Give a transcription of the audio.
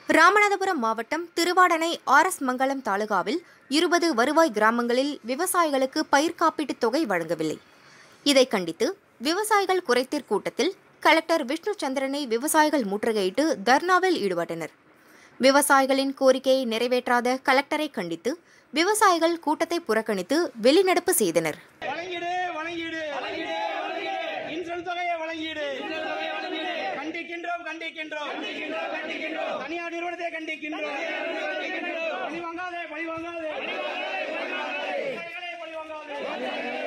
ராமநாதபுரம் மாவட்டம் Thiruvadanai R S மங்கலம் தாலுகாவில் இருபது வருவாய் கிராமங்களில் விவசாயிகளுக்கு பயிர் காப்பீட்டுத் தொகை வழங்கவில்லை இதை கண்டித்து விவசாயிகள் குறைதீர் கூட்டத்தில் கலெக்டர் விஷ்ணு சந்திரனை விவசாயிகள் முற்றுகையிட்டு தர்ணாவில் ஈடுபட்டனர் விவசாயிகளின் கோரிக்கையை நிறைவேற்றாத கலெக்டரை கண்டித்து விவசாயிகள் கூட்டத்தை புறக்கணித்து வெளிநடப்பு செய்தனர் வழங்கிடு வழங்கிடு இன்சூரன்ஸ் தொகையை வழங்கிடு கண்டிக்கின்றோம் கண்டிக்கின்றோம் தனியார் நிறுவனத்தை கண்டிக்கின்றோம் பழி வாங்காதே பழி வாங்காதே பழி வாங்காதே